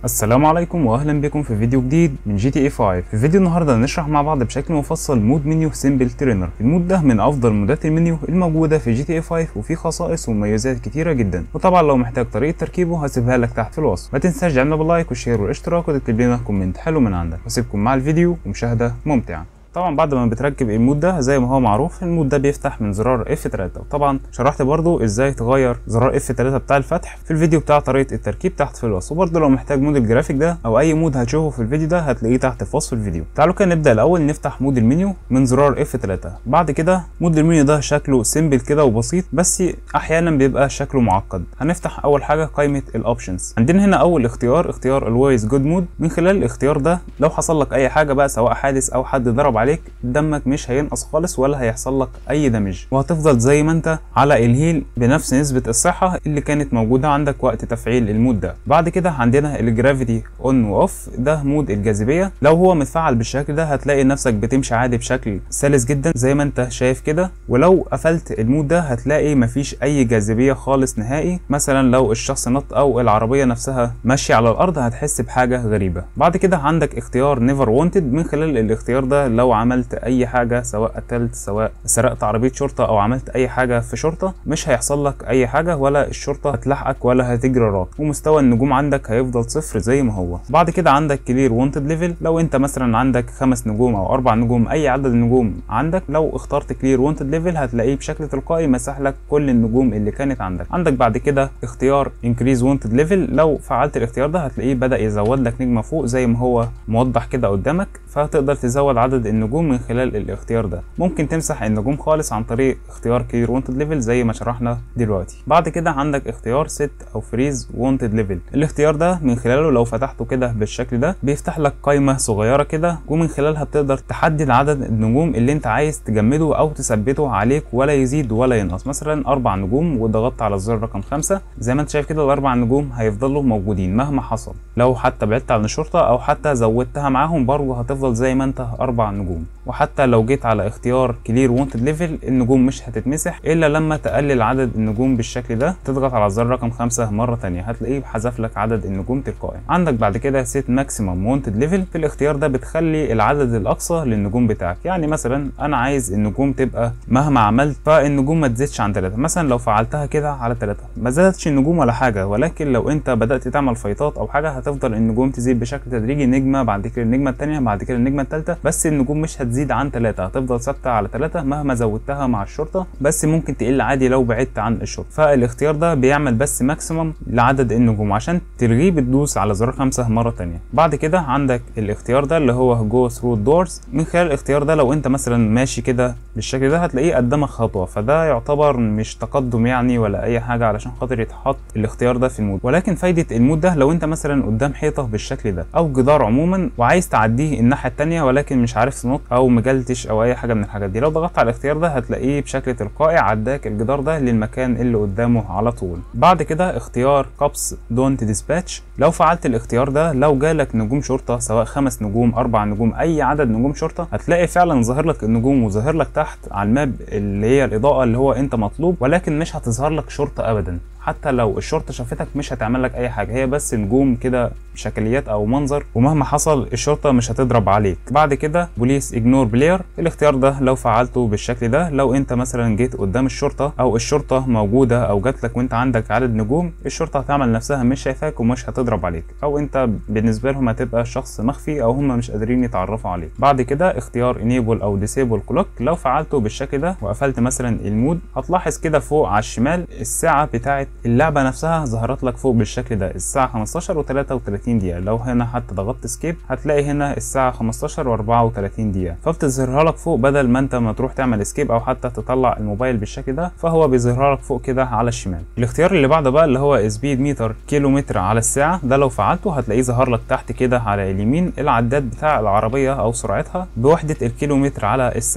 السلام عليكم واهلا بكم في فيديو جديد من جي تي اي 5 في فيديو النهارده هنشرح مع بعض بشكل مفصل مود منيو سيمبل ترينر المود ده من افضل مودات المنيو الموجوده في جي تي اي 5 وفيه خصائص ومميزات كتيره جدا وطبعا لو محتاج طريقه تركيبه هسيبها لك تحت في الوصف ما تنساش تعملنا باللايك والشير والاشتراك وتكتب لنا كومنت حلو من عندك واسيبكم مع الفيديو ومشاهده ممتعه طبعا بعد ما بتركب المود ده زي ما هو معروف المود ده بيفتح من زرار F3 وطبعا شرحت برضو ازاي تغير زرار F3 بتاع الفتح في الفيديو بتاع طريقه التركيب تحت في الوصف وبرضو لو محتاج مود الجرافيك ده او اي مود هتشوفه في الفيديو ده هتلاقيه تحت في وصف الفيديو تعالوا كده نبدا الاول نفتح مود المنيو من زرار F3 بعد كده مود المنيو ده شكله سيمبل كده وبسيط بس احيانا بيبقى شكله معقد هنفتح اول حاجه قائمه الاوبشنز عندنا هنا اول اختيار اختيار الوايز جود مود من خلال الاختيار ده لو حصل لك اي حاجه بقى سواء حادث او حد ضرب عليك دمك مش هينقص خالص ولا هيحصل لك اي دمج وهتفضل زي ما انت على الهيل بنفس نسبه الصحه اللي كانت موجوده عندك وقت تفعيل المود ده بعد كده عندنا الجرافيتي اون واوف ده مود الجاذبيه لو هو متفعل بالشكل ده هتلاقي نفسك بتمشي عادي بشكل سلس جدا زي ما انت شايف كده ولو قفلت المود ده هتلاقي مفيش اي جاذبيه خالص نهائي مثلا لو الشخص نط او العربيه نفسها ماشيه على الارض هتحس بحاجه غريبه بعد كده عندك اختيار نيفر وونتد من خلال الاختيار ده لو عملت اي حاجه سواء قتلت سواء سرقت عربيه شرطه او عملت اي حاجه في شرطه مش هيحصل لك اي حاجه ولا الشرطه هتلاحقك ولا هتجري وراك ومستوى النجوم عندك هيفضل صفر زي ما هو بعد كده عندك كلير وونتد ليفل لو انت مثلا عندك خمس نجوم او اربع نجوم اي عدد النجوم عندك لو اخترت كلير وونتد ليفل هتلاقيه بشكل تلقائي مسح لك كل النجوم اللي كانت عندك عندك بعد كده اختيار انكريز وونتد ليفل لو فعلت الاختيار ده هتلاقيه بدا يزود لك نجمه فوق زي ما هو موضح كده قدامك فهتقدر تزود عدد النجوم من خلال الاختيار ده ممكن تمسح النجوم خالص عن طريق اختيار كلير وونتد ليفل زي ما شرحنا دلوقتي بعد كده عندك اختيار ست او فريز وونتد ليفل الاختيار ده من خلاله لو فتحته كده بالشكل ده بيفتح لك قائمه صغيره كده ومن خلالها بتقدر تحدد عدد النجوم اللي انت عايز تجمده او تثبته عليك ولا يزيد ولا ينقص مثلا اربع نجوم وضغطت على الزر رقم خمسة زي ما انت شايف كده الاربع نجوم هيفضلوا موجودين مهما حصل لو حتى بعدت عن الشرطه او حتى زودتها معاهم برضه هتفضل زي ما انت اربع نجوم وحتى لو جيت على اختيار كلير وونتد ليفل النجوم مش هتتمسح الا لما تقلل عدد النجوم بالشكل ده تضغط على الزر رقم خمسة مرة تانية هتلاقيه حذف لك عدد النجوم تلقائي عندك بعد كده سيت ماكسيمم وونتد ليفل في الاختيار ده بتخلي العدد الاقصى للنجوم بتاعك يعني مثلا انا عايز النجوم تبقى مهما عملت فالنجوم ما تزيدش عن 3 مثلا لو فعلتها كده على 3 ما زادتش النجوم ولا حاجة ولكن لو انت بدأت تعمل فايتات او حاجة هتفضل النجوم تزيد بشكل تدريجي نجمة بعد كده النجمة التانية بعد كده النجمة التالتة بس النجوم مش هتزيد عن 3 هتفضل ثابتة على 3 مهما زودتها مع الشرطة بس ممكن تقل عادي لو بعدت عن الشرطة فالاختيار ده بيعمل بس ماكسيمم لعدد النجوم عشان تلغيه بتدوس على زرار 5 مرة تانية بعد كده عندك الاختيار ده اللي هو جو ثرو دورز من خلال الاختيار ده لو انت مثلا ماشي كده بالشكل ده هتلاقيه قدامك خطوة فده يعتبر مش تقدم يعني ولا اي حاجة علشان خاطر يتحط الاختيار ده في المود ولكن فايدة المود ده لو انت مثلا قدام حيطة بالشكل ده او جدار عموما وعايز تعديه الناحية التانية ولكن مش عارف تنط او مجلتش او اي حاجة من الحاجات دي لو ضغطت على الاختيار ده هتلاقيه بشكل تلقائي عداك الجدار ده للمكان اللي قدامه على طول بعد كده اختيار كابس دونت ديسباتش لو فعلت الاختيار ده لو جالك نجوم شرطة سواء خمس نجوم اربع نجوم اي عدد نجوم شرطة هتلاقي فعلا ظاهر لك النجوم وظاهر لك تحت على الماب اللي هي الاضاءة اللي هو انت مطلوب ولكن مش هتظهر لك شرطة ابدا حتى لو الشرطة شافتك مش هتعمل لك أي حاجة هي بس نجوم كده شكليات أو منظر ومهما حصل الشرطة مش هتضرب عليك بعد كده بوليس اجنور بلاير الاختيار ده لو فعلته بالشكل ده لو أنت مثلا جيت قدام الشرطة أو الشرطة موجودة أو جات لك وأنت عندك عدد نجوم الشرطة هتعمل نفسها مش شايفاك ومش هتضرب عليك أو أنت بالنسبة لهم هتبقى شخص مخفي أو هم مش قادرين يتعرفوا عليك بعد كده اختيار انيبل أو ديسيبل كلوك لو فعلته بالشكل ده وقفلت مثلا المود هتلاحظ كده فوق على الشمال الساعة بتاعت اللعبة نفسها ظهرت لك فوق بالشكل ده الساعة 15 و33 دقيقة لو هنا حتى ضغطت سكيب هتلاقي هنا الساعة 15 و34 دقيقة فبتظهرها لك فوق بدل ما انت ما تروح تعمل سكيب او حتى تطلع الموبايل بالشكل ده فهو بيظهرها لك فوق كده على الشمال الاختيار اللي بعده بقى اللي هو سبيد ميتر كيلومتر على الساعة ده لو فعلته هتلاقيه ظهر لك تحت كده على اليمين العداد بتاع العربية او سرعتها بوحدة الكيلومتر على الساعة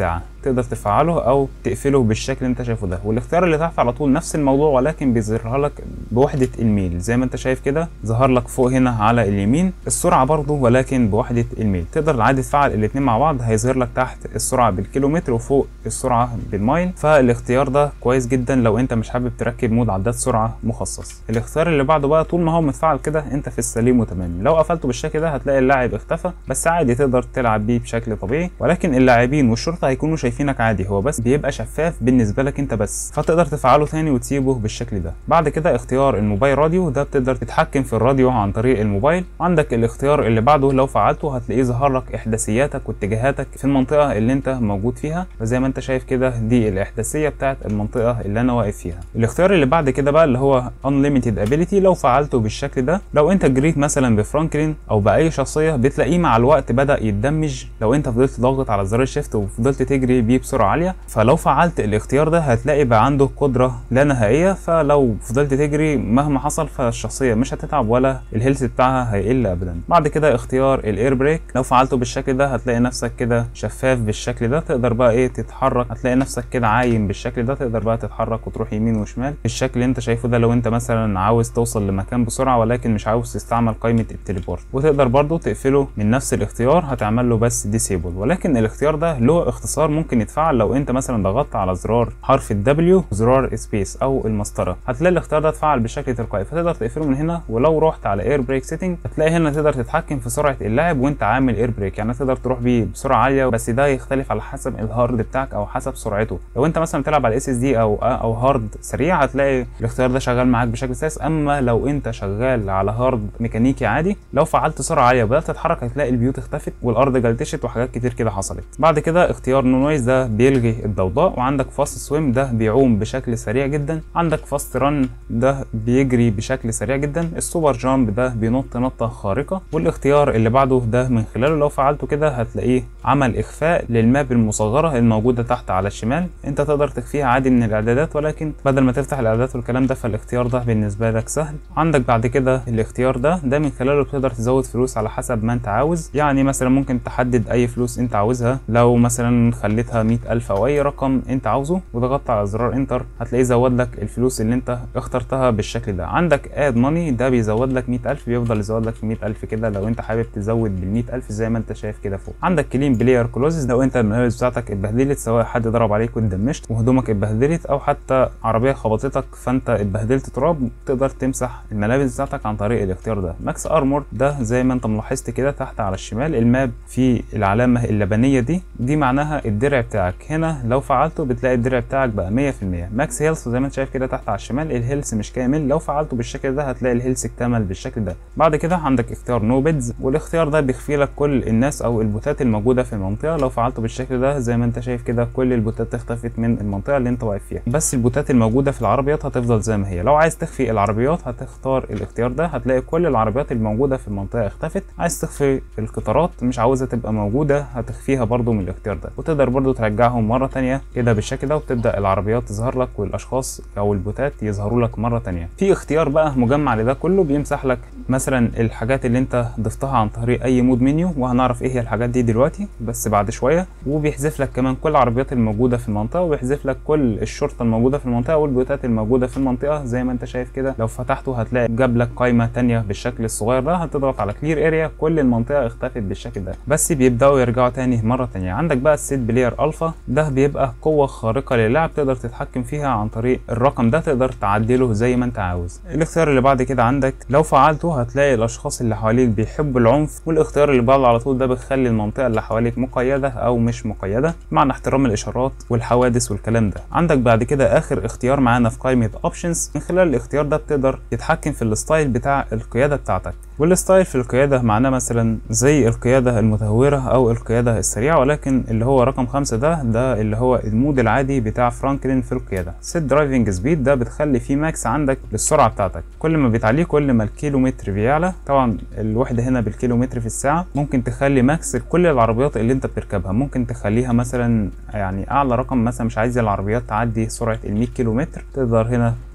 تقدر تفعله او تقفله بالشكل اللي انت شايفه ده والاختيار اللي تحت على طول نفس الموضوع ولكن بيظهرها لك بوحده الميل زي ما انت شايف كده ظهر لك فوق هنا على اليمين السرعه برضه ولكن بوحده الميل تقدر عادي تفعل الاثنين مع بعض هيظهر لك تحت السرعه بالكيلومتر وفوق السرعه بالمايل فالاختيار ده كويس جدا لو انت مش حابب تركب مود عداد سرعه مخصص الاختيار اللي بعده بقى طول ما هو متفعل كده انت في السليم وتمام لو قفلته بالشكل ده هتلاقي اللاعب اختفى بس عادي تقدر تلعب بيه بشكل طبيعي ولكن اللاعبين والشرطه هيكونوا شايفينك عادي هو بس بيبقى شفاف بالنسبه لك انت بس فتقدر تفعله تاني وتسيبه بالشكل ده بعد كده اختيار الموبايل راديو ده بتقدر تتحكم في الراديو عن طريق الموبايل عندك الاختيار اللي بعده لو فعلته هتلاقيه ظهر لك احداثياتك واتجاهاتك في المنطقه اللي انت موجود فيها وزي ما انت شايف كده دي الاحداثيه بتاعت المنطقه اللي انا واقف فيها الاختيار اللي بعد كده بقى اللي هو unlimited ability لو فعلته بالشكل ده لو انت جريت مثلا بفرانكلين او باي شخصيه بتلاقيه مع الوقت بدا يتدمج لو انت فضلت ضاغط على زرار الشيفت وفضلت تجري بيه بسرعه عاليه فلو فعلت الاختيار ده هتلاقي بقى عنده قدره لا نهائيه فلو فضلت تجري مهما حصل فالشخصيه مش هتتعب ولا الهيلث بتاعها هيقل ابدا بعد كده اختيار الاير بريك لو فعلته بالشكل ده هتلاقي نفسك كده شفاف بالشكل ده تقدر بقى ايه تتحرك هتلاقي نفسك كده عايم بالشكل ده تقدر بقى تتحرك وتروح يمين وشمال بالشكل اللي انت شايفه ده لو انت مثلا عاوز توصل لمكان بسرعه ولكن مش عاوز تستعمل قائمه التليبورت وتقدر برضو تقفله من نفس الاختيار هتعمل له بس ديسيبل ولكن الاختيار ده له اختصار ممكن يتفعل لو انت مثلا ضغطت على زرار حرف الدبليو زرار سبيس او المسطره هتلاقي الاختيار ده اتفعل بشكل تلقائي فتقدر تقفله من هنا ولو رحت على اير بريك سيتنج هتلاقي هنا تقدر تتحكم في سرعه اللاعب وانت عامل اير بريك يعني تقدر تروح بيه بسرعه عاليه بس ده يختلف على حسب الهارد بتاعك او حسب سرعته لو انت مثلا بتلعب على اس اس دي او او هارد سريع هتلاقي الاختيار ده شغال معاك بشكل سلس اما لو انت شغال على هارد ميكانيكي عادي لو فعلت سرعه عاليه وبدات تتحرك هتلاقي البيوت اختفت والارض جلتشت وحاجات كتير كده حصلت بعد كده اختيار نو نويز ده بيلغي الضوضاء وعندك فاست سويم ده بيعوم بشكل سريع جدا عندك فاست رن ده بيجري بشكل سريع جدا السوبر جامب ده بينط نطه خارقه والاختيار اللي بعده ده من خلاله لو فعلته كده هتلاقيه عمل اخفاء للماب المصغره الموجوده تحت على الشمال انت تقدر تخفيها عادي من الاعدادات ولكن بدل ما تفتح الاعدادات والكلام ده فالاختيار ده بالنسبه لك سهل عندك بعد كده الاختيار ده ده من خلاله بتقدر تزود فلوس على حسب ما انت عاوز يعني مثلا ممكن تحدد اي فلوس انت عاوزها لو مثلا خليتها مئة ألف او اي رقم انت عاوزه وضغطت على زرار انتر هتلاقيه زود لك الفلوس اللي انت اخترتها بالشكل ده عندك اد ماني ده بيزود لك مئة ألف بيفضل يزود لك في مئة ألف كده لو انت حابب تزود بالمئة ألف زي ما انت شايف كده فوق عندك كلين بلاير كلوزز لو انت الملابس بتاعتك اتبهدلت سواء حد ضرب عليك واتدمشت وهدومك اتبهدلت او حتى عربيه خبطتك فانت اتبهدلت تراب تقدر تمسح الملابس بتاعتك عن طريق الاختيار ده ماكس ارمور ده زي ما انت ملاحظت كده تحت على الشمال الماب في العلامه اللبنيه دي دي معناها الدرع بتاعك هنا لو فعلته بتلاقي الدرع بتاعك بقى 100% ماكس هيلث زي ما انت شايف كده تحت على الشمال الهيلث مش كامل لو فعلته بالشكل ده هتلاقي الهيلث اكتمل بالشكل ده بعد كده عندك اختيار نو بيدز والاختيار ده بيخفي لك كل الناس او البوتات الموجوده في المنطقه لو فعلته بالشكل ده زي ما انت شايف كده كل البوتات اختفت من المنطقه اللي انت واقف فيها بس البوتات الموجوده في العربيات هتفضل زي ما هي لو عايز تخفي العربيات هتختار الاختيار ده هتلاقي كل العربيات الموجوده في المنطقه اختفت عايز تخفي القطارات مش عاوزها تبقى موجوده هتخفيها برضو من الاختيار ده وتقدر برضو ترجعهم مره تانية كده بالشكل ده وتبدا العربيات تظهر لك والاشخاص او البوتات يظهروا لك مره تانية في اختيار بقى مجمع لده كله بيمسح لك مثلا الحاجات اللي انت ضفتها عن طريق اي مود منيو وهنعرف ايه هي الحاجات دي دلوقتي بس بعد شويه وبيحذف لك كمان كل العربيات الموجوده في المنطقه وبيحذف لك كل الشرطه الموجوده في المنطقه والبوتات الموجوده في المنطقه زي ما انت شايف كده لو فتحته هتلاقي جاب لك قائمه تانية بالشكل الصغير ده هتضغط على كلير اريا كل المنطقه اختفت بالشكل ده بس بيبداوا يرجعوا تاني مره تانية عندك بقى السيت بلاير الفا ده بيبقى قوه خارقه للاعب تقدر تتحكم فيها عن طريق الرقم ده تقدر تعدله زي ما انت عاوز الاختيار اللي بعد كده عندك لو فعلته هتلاقي الاشخاص اللي حواليك بيحبوا العنف والاختيار اللي بعده على طول ده بيخلي المنطقه اللي حواليك مقيده او مش مقيده معنى احترام الاشارات والحوادث والكلام ده عندك بعد كده اخر اختيار معانا في قائمه اوبشنز من خلال الاختيار ده بتقدر تتحكم في الستايل بتاع القياده بتاعتك والستايل في القيادة معناه مثلا زي القيادة المتهورة أو القيادة السريعة ولكن اللي هو رقم خمسة ده ده اللي هو المود العادي بتاع فرانكلين في القيادة سيت درايفنج سبيد ده بتخلي فيه ماكس عندك للسرعة بتاعتك كل ما بتعليه كل ما الكيلومتر بيعلى طبعا الوحدة هنا بالكيلومتر في الساعة ممكن تخلي ماكس كل العربيات اللي انت بتركبها ممكن تخليها مثلا يعني أعلى رقم مثلا مش عايز العربيات تعدي سرعة ال 100 كيلومتر تقدر هنا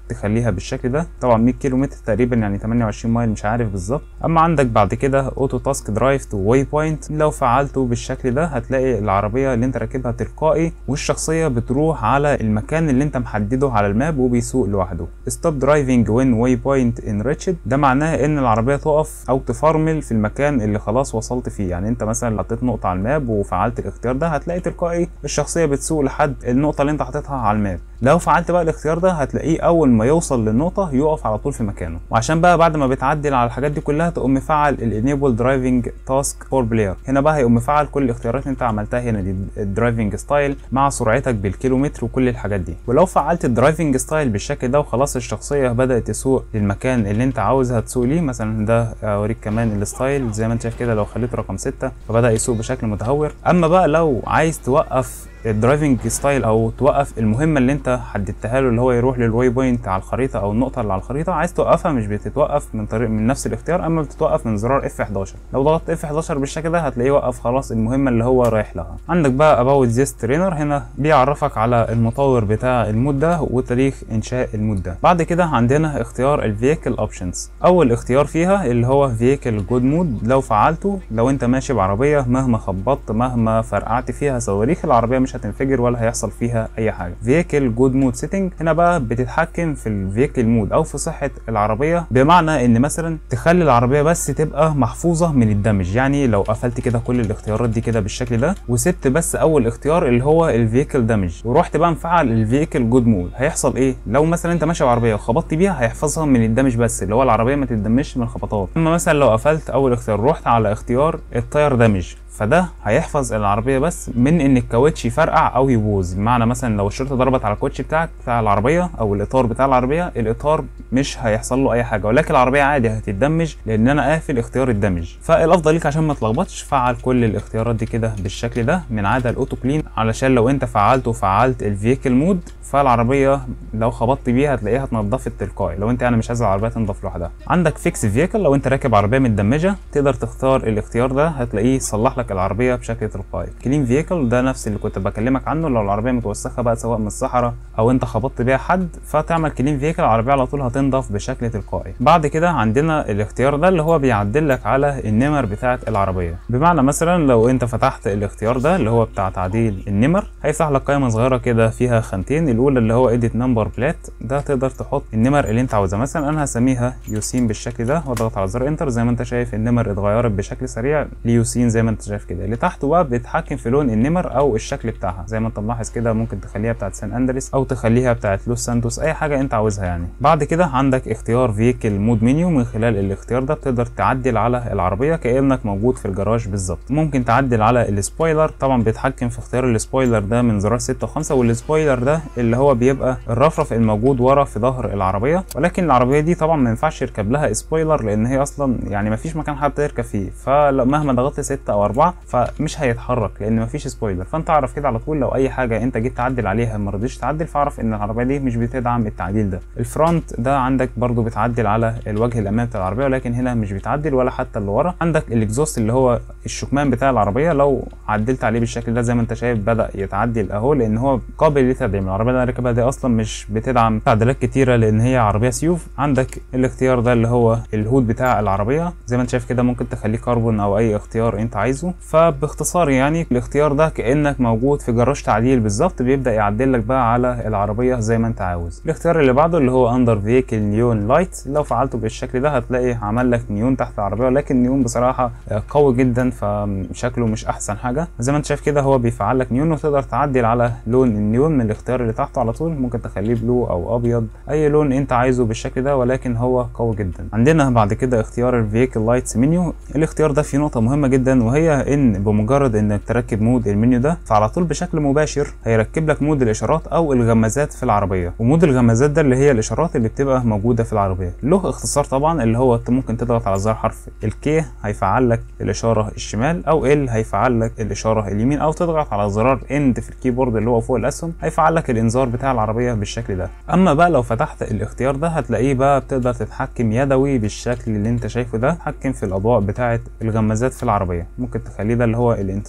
تخليها بالشكل ده طبعا 100 كيلو متر تقريبا يعني 28 مايل مش عارف بالظبط اما عندك بعد كده اوتو تاسك درايف تو واي بوينت لو فعلته بالشكل ده هتلاقي العربيه اللي انت راكبها تلقائي والشخصيه بتروح على المكان اللي انت محدده على الماب وبيسوق لوحده ستوب درايفنج وين واي بوينت ان ريتشد ده معناه ان العربيه تقف او تفرمل في المكان اللي خلاص وصلت فيه يعني انت مثلا حطيت نقطه على الماب وفعلت الاختيار ده هتلاقي تلقائي الشخصيه بتسوق لحد النقطه اللي انت حاططها على الماب لو فعلت بقى الاختيار ده هتلاقيه اول ما يوصل للنقطه يقف على طول في مكانه وعشان بقى بعد ما بتعدل على الحاجات دي كلها تقوم مفعل الانيبل درايفنج تاسك فور بلاير هنا بقى هيقوم مفعل كل الاختيارات اللي انت عملتها هنا دي الدرايفنج ستايل مع سرعتك بالكيلومتر وكل الحاجات دي ولو فعلت الدرايفنج ستايل بالشكل ده وخلاص الشخصيه بدات تسوق للمكان اللي انت عاوزها تسوق ليه مثلا ده اوريك كمان الستايل زي ما انت شايف كده لو خليته رقم 6 فبدا يسوق بشكل متهور اما بقى لو عايز توقف الدرايفنج ستايل او توقف المهمه اللي انت حددتها له اللي هو يروح للواي بوينت على الخريطه او النقطه اللي على الخريطه عايز توقفها مش بتتوقف من طريق من نفس الاختيار اما بتتوقف من زرار اف 11 لو ضغطت اف 11 بالشكل ده هتلاقيه وقف خلاص المهمه اللي هو رايح لها عندك بقى اباوت ذيس ترينر هنا بيعرفك على المطور بتاع المود ده وتاريخ انشاء المود ده بعد كده عندنا اختيار الفيكل اوبشنز اول اختيار فيها اللي هو فيكل جود مود لو فعلته لو انت ماشي بعربيه مهما خبطت مهما فرقعت فيها صواريخ العربيه مش هتنفجر ولا هيحصل فيها اي حاجه فيكل جود مود سيتنج هنا بقى بتتحكم في الفيكل مود او في صحه العربيه بمعنى ان مثلا تخلي العربيه بس تبقى محفوظه من الدمج يعني لو قفلت كده كل الاختيارات دي كده بالشكل ده وسبت بس اول اختيار اللي هو الفيكل دامج ورحت بقى مفعل الفيكل جود مود هيحصل ايه لو مثلا انت ماشي بعربيه وخبطت بيها هيحفظها من الدمج بس اللي هو العربيه ما تتدمجش من الخبطات اما مثلا لو قفلت اول اختيار رحت على اختيار التاير دامج فده هيحفظ العربيه بس من ان الكاوتش يفرقع او يبوظ بمعنى مثلا لو الشرطه ضربت على الكوتش بتاعك بتاع العربيه او الاطار بتاع العربيه الاطار مش هيحصل له اي حاجه ولكن العربيه عادي هتتدمج لان انا قافل اختيار الدمج فالافضل ليك عشان ما تلخبطش فعل كل الاختيارات دي كده بالشكل ده من عدا الاوتو كلين علشان لو انت فعلت وفعلت الفيكل مود فالعربيه لو خبطت بيها هتلاقيها اتنضفت تلقائي لو انت يعني مش عايز العربيه تنضف لوحدها عندك فيكس فيكل لو انت راكب عربيه متدمجه تقدر تختار الاختيار ده هتلاقيه يصلح لك العربيه بشكل تلقائي كلين فيكل ده نفس اللي كنت بكلمك عنه لو العربيه متوسخه بقى سواء من الصحراء او انت خبطت بيها حد فتعمل كلين فيكل العربيه على طول هتنضف بشكل تلقائي بعد كده عندنا الاختيار ده اللي هو بيعدل لك على النمر بتاعه العربيه بمعنى مثلا لو انت فتحت الاختيار ده اللي هو بتاع تعديل النمر هيفتح لك قائمه صغيره كده فيها خانتين الاولى اللي هو اديت نمبر بلات ده تقدر تحط النمر اللي انت عاوزها مثلا انا هسميها يوسين بالشكل ده واضغط على زر انتر زي ما انت شايف النمر اتغيرت بشكل سريع ليوسين زي ما انت شايف كده اللي تحته بقى بتتحكم في لون النمر او الشكل بتاعها زي ما انت ملاحظ كده ممكن تخليها بتاعت سان اندريس او تخليها بتاعت لوس سانتوس اي حاجه انت عاوزها يعني بعد كده عندك اختيار فيكل مود منيو من خلال الاختيار ده بتقدر تعدل على العربيه كانك موجود في الجراج بالظبط ممكن تعدل على السبويلر طبعا بيتحكم في اختيار السبويلر ده من زرار 6 و5 والسبويلر ده اللي هو بيبقى الرفرف الموجود ورا في ظهر العربيه ولكن العربيه دي طبعا ما ينفعش يركب لها سبويلر لان هي اصلا يعني ما فيش مكان حتى يركب فيه فمهما ضغطت 6 او 4 فمش هيتحرك لان ما فيش سبويلر فانت اعرف كده على طول لو اي حاجه انت جيت تعدل عليها ما رضيتش تعدل فاعرف ان العربيه دي مش بتدعم التعديل ده الفرونت ده عندك برضو بتعدل على الوجه الامامي بتاع العربيه ولكن هنا مش بيتعدل ولا حتى اللي ورا عندك الاكزوست اللي هو الشكمان بتاع العربيه لو عدلت عليه بالشكل ده زي ما انت شايف بدا يتعدل اهو لان هو قابل للتدعيم العربيه اللي انا راكبها دي اصلا مش بتدعم تعديلات كتيره لان هي عربيه سيوف عندك الاختيار ده اللي هو الهود بتاع العربيه زي ما انت شايف كده ممكن تخليه كربون او اي اختيار انت عايزه فباختصار يعني الاختيار ده كانك موجود في جراج تعديل بالظبط بيبدا يعدل لك بقى على العربيه زي ما انت عاوز الاختيار اللي بعده اللي هو اندر فيكل نيون لايت لو فعلته بالشكل ده هتلاقي عمل لك نيون تحت العربيه ولكن نيون بصراحه قوي جدا فشكله مش احسن حاجه زي ما انت شايف كده هو بيفعل لك نيون وتقدر تعدل على لون النيون من الاختيار اللي تحته على طول ممكن تخليه بلو او ابيض اي لون انت عايزه بالشكل ده ولكن هو قوي جدا عندنا بعد كده اختيار الفيكل لايتس منيو الاختيار ده فيه نقطه مهمه جدا وهي ان بمجرد انك تركب مود المنيو ده فعلى طول بشكل مباشر هيركب لك مود الاشارات او الغمازات في العربيه ومود الغمازات ده اللي هي الاشارات اللي بتبقى موجوده في العربيه له اختصار طبعا اللي هو انت ممكن تضغط على زر حرف الكي هيفعل لك الاشاره الشمال او ال هيفعل لك الاشاره اليمين او تضغط على زرار اند في الكيبورد اللي هو فوق الاسهم هيفعل لك الانذار بتاع العربيه بالشكل ده اما بقى لو فتحت الاختيار ده هتلاقيه بقى بتقدر تتحكم يدوي بالشكل اللي انت شايفه ده تتحكم في الاضواء بتاعه الغمازات في العربيه ممكن تخليه ده اللي هو الانتظار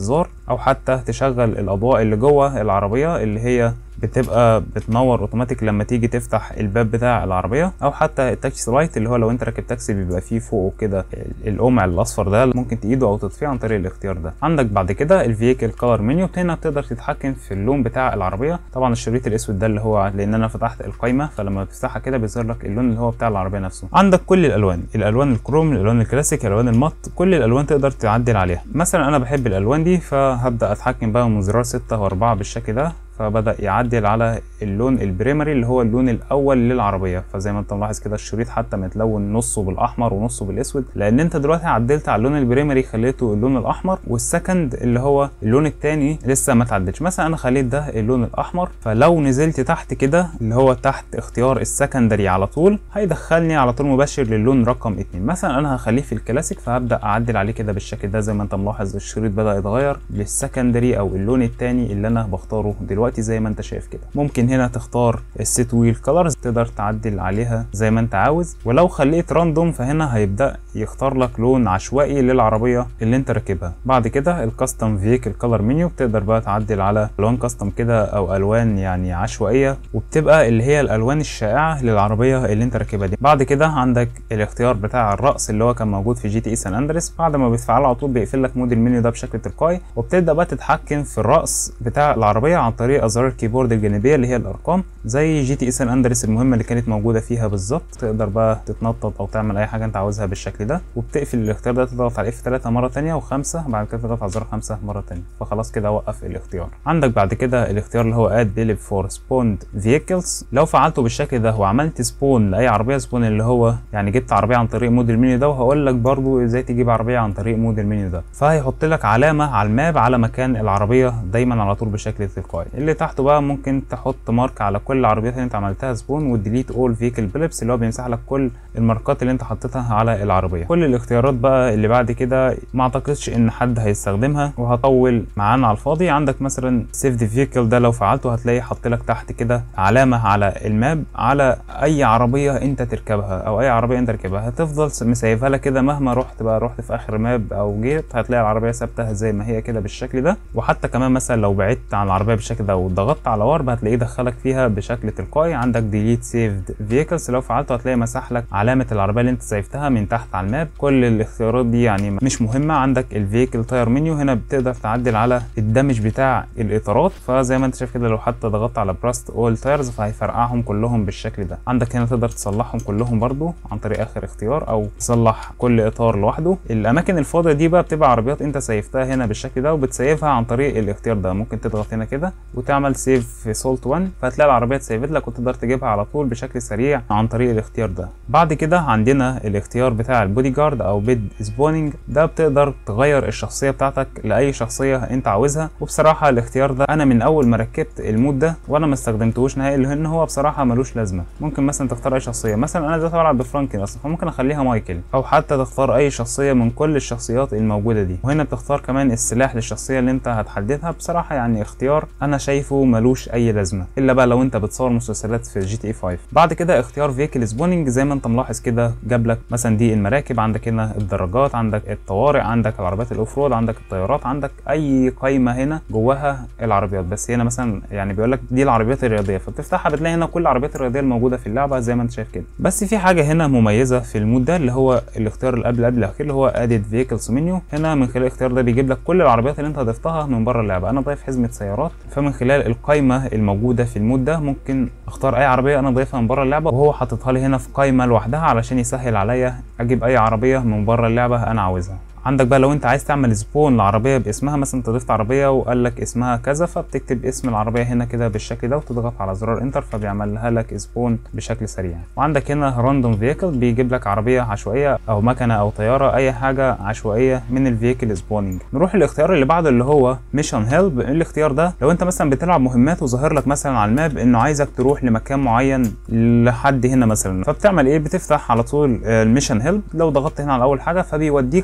او حتى تشغل الاضواء اللي جوه العربيه اللي هي بتبقى بتنور اوتوماتيك لما تيجي تفتح الباب بتاع العربيه او حتى التاكسي لايت اللي هو لو انت راكب تاكسي بيبقى فيه فوقه كده القمع الاصفر ده ممكن تقيده او تطفيه عن طريق الاختيار ده عندك بعد كده الفييكل كلر منيو هنا بتقدر تتحكم في اللون بتاع العربيه طبعا الشريط الاسود ده اللي هو لان انا فتحت القايمه فلما بتفتحها كده بيظهر لك اللون اللي هو بتاع العربيه نفسه عندك كل الالوان الالوان الكروم الالوان الكلاسيك الالوان المط كل الالوان تقدر تعدل عليها مثلا انا بحب الالوان دي فهبدا اتحكم بقى من زرار 6 و4 بالشكل ده فبدا يعدل على اللون البريمري اللي هو اللون الاول للعربيه فزي ما انت ملاحظ كده الشريط حتى متلون نصه بالاحمر ونصه بالاسود لان انت دلوقتي عدلت على اللون البريمري خليته اللون الاحمر والسكند اللي هو اللون الثاني لسه ما اتعدلش مثلا انا خليت ده اللون الاحمر فلو نزلت تحت كده اللي هو تحت اختيار السكندري على طول هيدخلني على طول مباشر للون رقم 2 مثلا انا هخليه في الكلاسيك فهبدا اعدل عليه كده بالشكل ده زي ما انت ملاحظ الشريط بدا يتغير للسكندري او اللون الثاني اللي انا بختاره دلوقتي زي ما انت شايف كده ممكن هنا تختار السيت ويل كلرز تقدر تعدل عليها زي ما انت عاوز ولو خليت راندوم فهنا هيبدا يختار لك لون عشوائي للعربيه اللي انت راكبها بعد كده الكاستم فيكل كلر منيو بتقدر بقى تعدل على الوان كاستم كده او الوان يعني عشوائيه وبتبقى اللي هي الالوان الشائعه للعربيه اللي انت راكبها دي بعد كده عندك الاختيار بتاع الرأس اللي هو كان موجود في جي تي اي سان اندريس بعد ما بتفعله على طول بيقفل لك مود المنيو ده بشكل تلقائي وبتبدا بقى تتحكم في الرأس بتاع العربيه عن طريق ازرار الكيبورد الجانبيه اللي هي الارقام زي جي تي اي سان اندريس المهمه اللي كانت موجوده فيها بالظبط تقدر بقى تتنطط او تعمل اي حاجه انت عاوزها بالشكل ده وبتقفل الاختيار ده تضغط على اف 3 مره ثانيه وخمسه بعد كده تضغط على زر 5 مره ثانيه فخلاص كده وقف الاختيار عندك بعد كده الاختيار اللي هو اد ديليب فور سبوند فيكلز لو فعلته بالشكل ده وعملت سبون لاي عربيه سبون اللي هو يعني جبت عربيه عن طريق مود المنيو ده وهقول لك برضو ازاي تجيب عربيه عن طريق مود المنيو ده فهيحط لك علامه على الماب على مكان العربيه دايما على طول بشكل تلقائي اللي تحته بقى ممكن تحط مارك على كل العربيات اللي انت عملتها سبون وديليت اول فيكل بليبس اللي هو بيمسح لك كل الماركات اللي انت حطيتها على العربيه كل الاختيارات بقى اللي بعد كده ما اعتقدش ان حد هيستخدمها وهطول معانا على الفاضي عندك مثلا سيف ذا فيكل ده لو فعلته هتلاقي حط لك تحت كده علامه على الماب على اي عربيه انت تركبها او اي عربيه انت تركبها هتفضل مسيفها لك كده مهما رحت بقى رحت في اخر ماب او جيت هتلاقي العربيه ثابته زي ما هي كده بالشكل ده وحتى كمان مثلا لو بعدت عن العربيه بالشكل ده وضغطت على وارب هتلاقيه دخلك فيها بشكل تلقائي عندك ديليت سيفد فيكلز لو فعلته هتلاقي مسح لك علامه العربيه اللي انت سيفتها من تحت على الماب كل الاختيارات دي يعني مش مهمه عندك الفيكل تاير منيو هنا بتقدر تعدل على الدمج بتاع الاطارات فزي ما انت شايف كده لو حتى ضغطت على براست اول تايرز فهيفرقعهم كلهم بالشكل ده عندك هنا تقدر تصلحهم كلهم برضو عن طريق اخر اختيار او تصلح كل اطار لوحده الاماكن الفاضيه دي بقى بتبقى عربيات انت سيفتها هنا بالشكل ده وبتسيفها عن طريق الاختيار ده ممكن تضغط هنا كده وتعمل سيف في سولت 1 فهتلاقي العربيه اتسيفت لك وتقدر تجيبها على طول بشكل سريع عن طريق الاختيار ده بعد كده عندنا الاختيار بتاع البودي جارد او بيد سبوننج ده بتقدر تغير الشخصيه بتاعتك لاي شخصيه انت عاوزها وبصراحه الاختيار ده انا من اول ما ركبت المود ده وانا ما استخدمتهوش نهائي لان هو بصراحه ملوش لازمه ممكن مثلا تختار اي شخصيه مثلا انا دلوقتي بلعب بفرانكلين اصلا فممكن اخليها مايكل او حتى تختار اي شخصيه من كل الشخصيات الموجوده دي وهنا بتختار كمان السلاح للشخصيه اللي انت هتحددها بصراحه يعني اختيار انا شايفه ملوش اي لازمه الا بقى لو انت بتصور مسلسلات في جي تي اي 5 بعد كده اختيار فيكل سبوننج زي ما انت ملاحظ كده جاب لك مثلا دي المراكب عندك هنا الدراجات عندك الطوارئ عندك العربيات الاوف رود عندك الطيارات عندك اي قايمه هنا جواها العربيات بس هنا مثلا يعني بيقول لك دي العربيات الرياضيه فبتفتحها بتلاقي هنا كل العربيات الرياضيه الموجوده في اللعبه زي ما انت شايف كده بس في حاجه هنا مميزه في المود ده اللي هو الاختيار اللي قبل قبل الاخير اللي هو ادد فيكلز منيو هنا من خلال الاختيار ده بيجيب لك كل العربيات اللي انت ضفتها من بره اللعبه انا ضايف حزمه سيارات فمن خلال القايمه الموجوده في المود ده ممكن اختار اي عربيه انا ضايفها من بره اللعبه وهو حاططها لي هنا في قايمه لوحدها علشان يسهل عليا اجيب اي عربيه من بره اللعبه انا عاوزها عندك بقى لو انت عايز تعمل سبون لعربيه باسمها مثلا انت ضفت عربيه وقال لك اسمها كذا فبتكتب اسم العربيه هنا كده بالشكل ده وتضغط على زرار انتر فبيعملها لك سبون بشكل سريع وعندك هنا راندوم فيكل بيجيب لك عربيه عشوائيه او مكنه او طياره اي حاجه عشوائيه من الفيكل سبوننج نروح للاختيار اللي بعده اللي هو ميشن هيلب الاختيار ده لو انت مثلا بتلعب مهمات وظاهر لك مثلا على الماب انه عايزك تروح لمكان معين لحد هنا مثلا فبتعمل ايه بتفتح على طول الميشن هيلب لو ضغطت هنا على اول حاجه فبيوديك على طول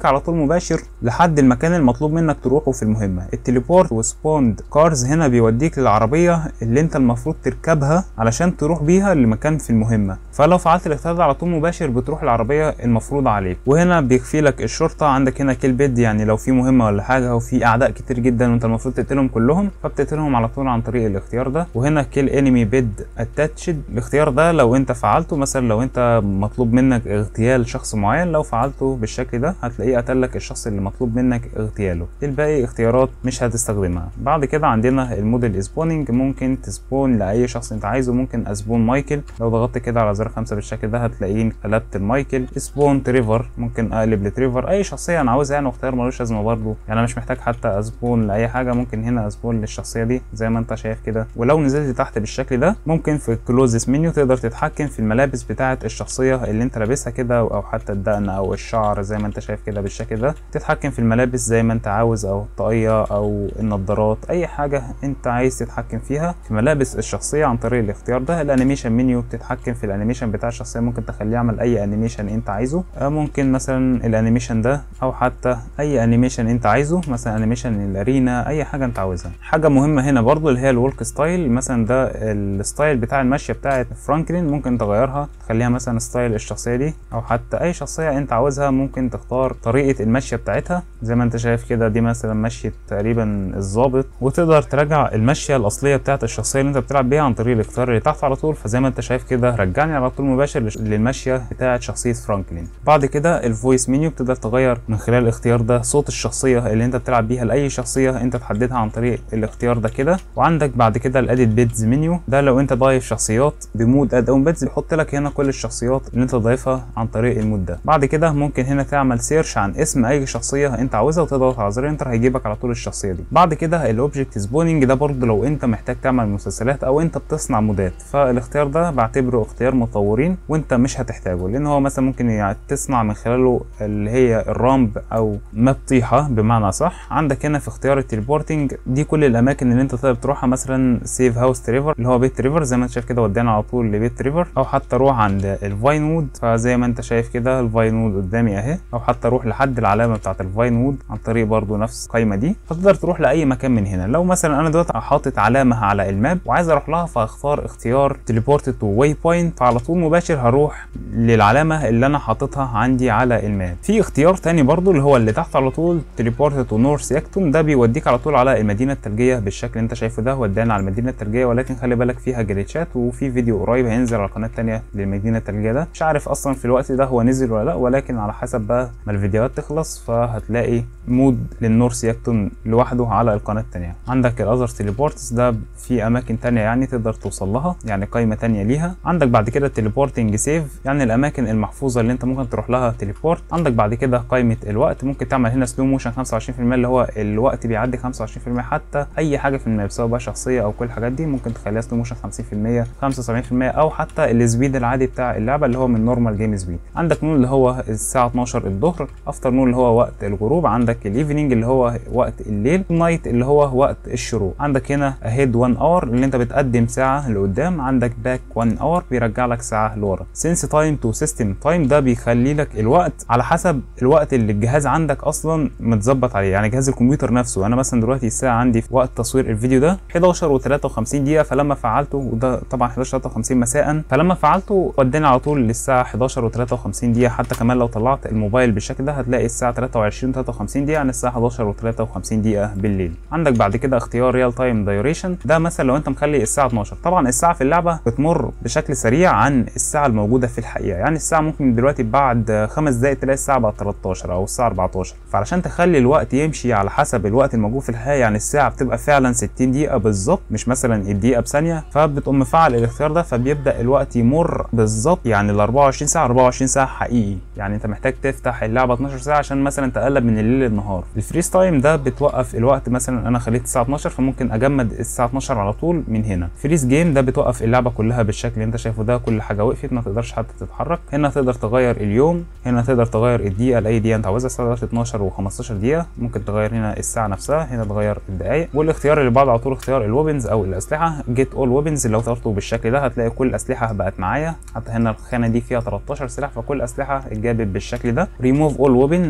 مباشر لحد المكان المطلوب منك تروحه في المهمه التليبورت وسبوند كارز هنا بيوديك للعربيه اللي انت المفروض تركبها علشان تروح بيها لمكان في المهمه فلو فعلت الاختيار ده على طول مباشر بتروح العربيه المفروض عليك وهنا بيخفي لك الشرطه عندك هنا كيل بيد يعني لو في مهمه ولا حاجه او في اعداء كتير جدا وانت المفروض تقتلهم كلهم فبتقتلهم على طول عن طريق الاختيار ده وهنا كيل انمي بيد اتاتشد الاختيار ده لو انت فعلته مثلا لو انت مطلوب منك اغتيال شخص معين لو فعلته بالشكل ده هتلاقيه قتلك الشخص اللي مطلوب منك اغتياله الباقي اختيارات مش هتستخدمها بعد كده عندنا الموديل سبوننج ممكن تسبون لاي شخص انت عايزه ممكن اسبون مايكل لو ضغطت كده على زر خمسة بالشكل ده هتلاقيه قلبت المايكل سبون تريفر ممكن اقلب لتريفر اي شخصيه انا عاوزها يعني واختيار ملوش لازمه برضه يعني انا مش محتاج حتى اسبون لاي حاجه ممكن هنا اسبون للشخصيه دي زي ما انت شايف كده ولو نزلت تحت بالشكل ده ممكن في الكلوزس منيو تقدر تتحكم في الملابس بتاعه الشخصيه اللي انت لابسها كده او حتى الدقن او الشعر زي ما انت شايف كده بالشكل ده تتحكم في الملابس زي ما انت عاوز او الطاقيه او النضارات اي حاجه انت عايز تتحكم فيها في ملابس الشخصيه عن طريق الاختيار ده الانيميشن منيو بتتحكم في الانيميشن بتاع الشخصيه ممكن تخليه يعمل اي انيميشن انت عايزه ممكن مثلا الانيميشن ده او حتى اي انيميشن انت عايزه مثلا انيميشن الارينا اي حاجه انت عاوزها حاجه مهمه هنا برضو اللي هي الورك ستايل مثلا ده الستايل بتاع المشيه بتاعه فرانكلين ممكن تغيرها تخليها مثلا ستايل الشخصيه دي او حتى اي شخصيه انت عاوزها ممكن تختار طريقه المشيه بتاعتها زي ما انت شايف كده دي مثلا مشيه تقريبا الظابط وتقدر تراجع المشيه الاصليه بتاعه الشخصيه اللي انت بتلعب بيها عن طريق الاختيار اللي تحت على طول فزي ما انت شايف كده رجعني على طول مباشر للمشيه بتاعه شخصيه فرانكلين بعد كده الفويس منيو بتقدر تغير من خلال الاختيار ده صوت الشخصيه اللي انت بتلعب بيها لاي شخصيه انت تحددها عن طريق الاختيار ده كده وعندك بعد كده الاديت بيدز منيو ده لو انت ضايف شخصيات بمود اد اون بيدز بيحط لك هنا كل الشخصيات اللي انت ضايفها عن طريق المود ده بعد كده ممكن هنا تعمل سيرش عن اسم اي شخصيه انت عاوزها وتضغط على زر انتر هيجيبك على طول الشخصيه دي بعد كده الاوبجكت سبوننج ده برضه لو انت محتاج تعمل مسلسلات او انت بتصنع مودات فالاختيار ده بعتبره اختيار مطورين وانت مش هتحتاجه لان هو مثلا ممكن يعني تصنع من خلاله اللي هي الرامب او ماب طيحه بمعنى صح عندك هنا في اختيار التليبورتنج دي كل الاماكن اللي انت تقدر تروحها مثلا سيف هاوس تريفر اللي هو بيت تريفر زي ما انت شايف كده ودانا على طول لبيت تريفر او حتى روح عند الفاين وود فزي ما انت شايف كده الفاين وود قدامي اهي او حتى روح لحد العلامه بتاعه الفاين وود عن طريق برضو نفس القايمه دي فتقدر تروح لاي مكان من هنا لو مثلا انا دلوقتي حاطط علامه على الماب وعايز اروح لها فاختار اختيار تليبورت تو واي بوينت فعلى طول مباشر هروح للعلامه اللي انا حاططها عندي على الماب في اختيار تاني برضو اللي هو اللي تحت على طول تليبورت تو نورث يكتون ده بيوديك على طول على المدينه الثلجيه بالشكل اللي انت شايفه ده ودانا على المدينه الثلجيه ولكن خلي بالك فيها جليتشات وفي فيديو قريب هينزل على القناه الثانيه للمدينه الثلجيه ده مش عارف اصلا في الوقت ده هو نزل ولا لا ولكن على حسب بقى ما الفيديوهات تخلص فهتلاقي مود للنورث يكتون لوحده على القناه الثانيه عندك الاذر تليبورتس ده في اماكن تانية يعني تقدر توصل لها يعني قائمه تانية ليها عندك بعد كده تليبورتنج سيف يعني الاماكن المحفوظه اللي انت ممكن تروح لها تليبورت عندك بعد كده قائمه الوقت ممكن تعمل هنا سلو موشن 25% اللي هو الوقت بيعدي 25% حتى اي حاجه في الماب سواء بقى شخصيه او كل الحاجات دي ممكن تخليها سلو موشن 50% 75% او حتى السبيد العادي بتاع اللعبه اللي هو من نورمال جيم سبيد عندك نون اللي هو الساعه 12 الظهر افتر نون اللي هو وقت الغروب عندك الايفنينج اللي هو وقت الليل نايت اللي هو وقت الشروق عندك هنا اهيد 1 اور اللي انت بتقدم ساعه لقدام عندك باك 1 اور بيرجع لك ساعه لورا سنس تايم تو سيستم تايم ده بيخلي لك الوقت على حسب الوقت اللي الجهاز عندك اصلا متظبط عليه يعني جهاز الكمبيوتر نفسه انا مثلا دلوقتي الساعه عندي في وقت تصوير الفيديو ده 11 و53 دقيقه فلما فعلته وده طبعا 11 53 مساء فلما فعلته وداني على طول للساعه 11 و53 دقيقه حتى كمان لو طلعت الموبايل بالشكل ده هتلاقي الساعه 23 53 دقيقه عن الساعه 11 و53 دقيقه بالليل عندك بعد كده اختيار ريال تايم دايوريشن ده مثلا لو انت مخلي الساعه 12 طبعا الساعه في اللعبه بتمر بشكل سريع عن الساعه الموجوده في الحقيقه يعني الساعه ممكن دلوقتي بعد خمس دقائق تلاقي الساعه بقت 13 او الساعه 14 فعلشان تخلي الوقت يمشي على حسب الوقت الموجود في الحقيقه يعني الساعه بتبقى فعلا 60 دقيقه بالظبط مش مثلا الدقيقه بثانيه فبتقوم مفعل الاختيار ده فبيبدا الوقت يمر بالظبط يعني ال 24 ساعه 24 ساعه حقيقي يعني انت محتاج تفتح اللعبه 12 ساعه عشان مثلا تقلب من الليل للنهار الفريز تايم ده بتوقف الوقت مثلا انا خليت الساعه 12 فممكن اجمد الساعه 12 على طول من هنا فريز جيم ده بتوقف اللعبه كلها بالشكل اللي انت شايفه ده كل حاجه وقفت ما تقدرش حتى تتحرك هنا تقدر تغير اليوم هنا تقدر تغير الدقيقه لاي دقيقه انت عاوزها الساعه دلوقتي 12 و15 دقيقه ممكن تغير هنا الساعه نفسها هنا تغير الدقائق والاختيار اللي بعده على طول اختيار الويبنز او الاسلحه جيت اول ويبنز لو اخترته بالشكل ده هتلاقي كل الاسلحه بقت معايا حتى هنا الخانه دي فيها 13 سلاح فكل الاسلحه اتجابت بالشكل ده ريموف اول ويبن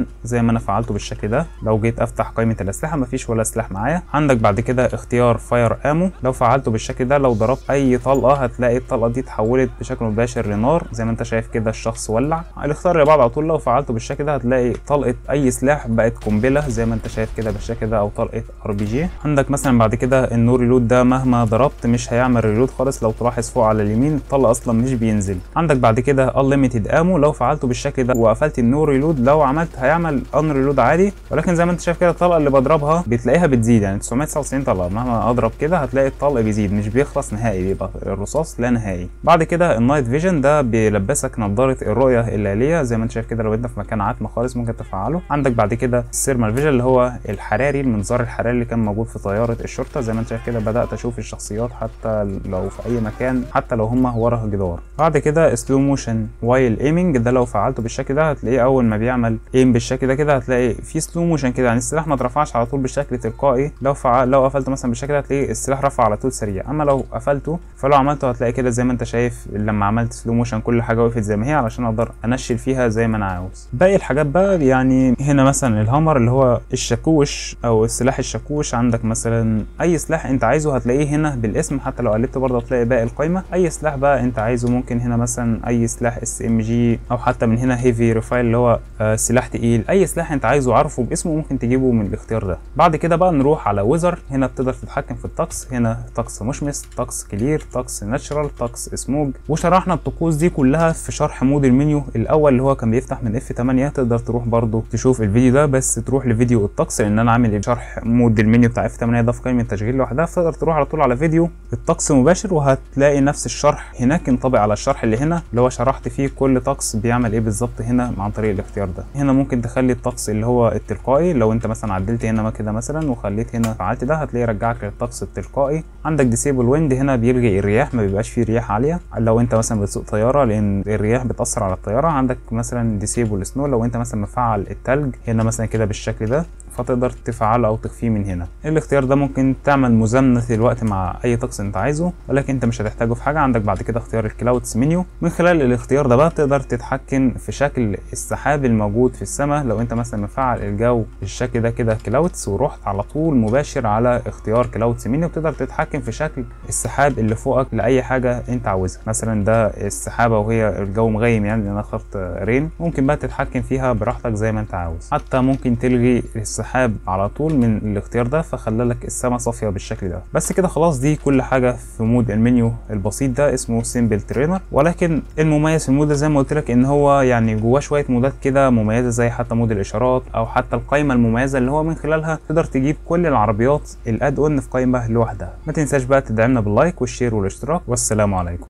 زي ما انا فعلته بالشكل ده لو جيت افتح قائمه الاسلحه مفيش ولا سلاح معايا عندك بعد كده اختيار فاير امو لو فعلته بالشكل ده لو ضربت اي طلقه هتلاقي الطلقه دي اتحولت بشكل مباشر لنار زي ما انت شايف كده الشخص ولع الاختيار اللي بعد على طول لو فعلته بالشكل ده هتلاقي طلقه اي سلاح بقت قنبله زي ما انت شايف كده بالشكل ده او طلقه ار بي جي عندك مثلا بعد كده النور ريلود ده مهما ضربت مش هيعمل ريلود خالص لو تلاحظ فوق على اليمين الطلقه اصلا مش بينزل عندك بعد كده unlimited امو لو فعلته بالشكل ده وقفلت النور ريلود لو عملت هيعمل ان ريلود عادي ولكن زي ما انت شايف كده الطلقه اللي بضربها بتلاقيها بتزيد يعني 999 طلقه مهما اضرب كده هتلاقي الطلق بيزيد مش بيخلص نهائي بيبقى الرصاص لا نهائي بعد كده النايت فيجن ده بيلبسك نظاره الرؤيه الليليه زي ما انت شايف كده لو انت في مكان عتمه خالص ممكن تفعله عندك بعد كده السيرمال فيجن اللي هو الحراري المنظار الحراري اللي كان موجود في طياره الشرطه زي ما انت شايف كده بدات اشوف الشخصيات حتى لو في اي مكان حتى لو هم ورا جدار بعد كده سلو موشن وايل ايمنج ده لو فعلته بالشكل ده هتلاقيه اول ما بيعمل ايم بالشكل ده كده هتلاقي في سلو موشن كده يعني السلاح ما اترفعش على طول بشكل تلقائي لو فعل لو قفلته مثلا بالشكل ده هتلاقي السلاح رفع على طول سريع اما لو قفلته فلو عملته هتلاقي كده زي ما انت شايف لما عملت سلو موشن كل حاجه وقفت زي ما هي علشان اقدر انشل فيها زي ما انا عاوز باقي الحاجات بقى يعني هنا مثلا الهامر اللي هو الشاكوش او السلاح الشاكوش عندك مثلا اي سلاح انت عايزه هتلاقيه هنا بالاسم حتى لو قلبت برضه هتلاقي باقي القايمه اي سلاح بقى انت عايزه ممكن هنا مثلا اي سلاح اس ام جي او حتى من هنا هيفي ريفايل اللي هو آه سلاح تقيل اي سلاح انت عايزه عارفه باسمه ممكن تجيبه من الاختيار ده بعد كده بقى نروح على ويزر هنا بتقدر تتحكم في الطقس هنا طقس مشمس طقس كلير طقس ناتشرال طقس سموج وشرحنا الطقوس دي كلها في شرح مود المنيو الاول اللي هو كان بيفتح من اف 8 تقدر تروح برضو تشوف الفيديو ده بس تروح لفيديو الطقس لان انا عامل شرح مود المنيو بتاع اف 8 ده في قائمه التشغيل لوحدها فتقدر تروح على طول على فيديو الطقس مباشر وهتلاقي نفس الشرح هناك ينطبق على الشرح اللي هنا اللي هو شرحت فيه كل طقس بيعمل ايه بالظبط هنا عن طريق الاختيار ده هنا ممكن تخلي الطقس اللي هو التلقائي لو انت مثلا عدلت هنا كده مثلا وخليت هنا فعلت ده هتلاقيه يرجعك للطقس التلقائي عندك ديسيبل ويند هنا بيلغي الرياح ما بيبقاش فيه رياح عاليه لو انت مثلا بتسوق طياره لان الرياح بتاثر على الطياره عندك مثلا ديسيبل سنو لو انت مثلا مفعل التلج هنا مثلا كده بالشكل ده فتقدر تفعله او تخفيه من هنا الاختيار ده ممكن تعمل مزامنه الوقت مع اي طقس انت عايزه ولكن انت مش هتحتاجه في حاجه عندك بعد كده اختيار الكلاودز منيو من خلال الاختيار ده بقى تقدر تتحكم في شكل السحاب الموجود في السماء لو انت مثلا مفعل الجو بالشكل ده كده كلاودز ورحت على طول مباشر على اختيار كلاودز منيو بتقدر تتحكم في شكل السحاب اللي فوقك لاي حاجه انت عاوزها مثلا ده السحابه وهي الجو مغيم يعني لان انا اخترت رين ممكن بقى تتحكم فيها براحتك زي ما انت عاوز حتى ممكن تلغي السحاب على طول من الاختيار ده فخلى لك السما صافيه بالشكل ده بس كده خلاص دي كل حاجه في مود المنيو البسيط ده اسمه سيمبل ترينر ولكن المميز في المود ده زي ما قلت لك ان هو يعني جواه شويه مودات كده مميزه زي حتى مود الاشارات او حتى القائمه المميزه اللي هو من خلالها تقدر تجيب كل العربيات الاد اون في قائمه لوحدها ما تنساش بقى تدعمنا باللايك والشير والاشتراك والسلام عليكم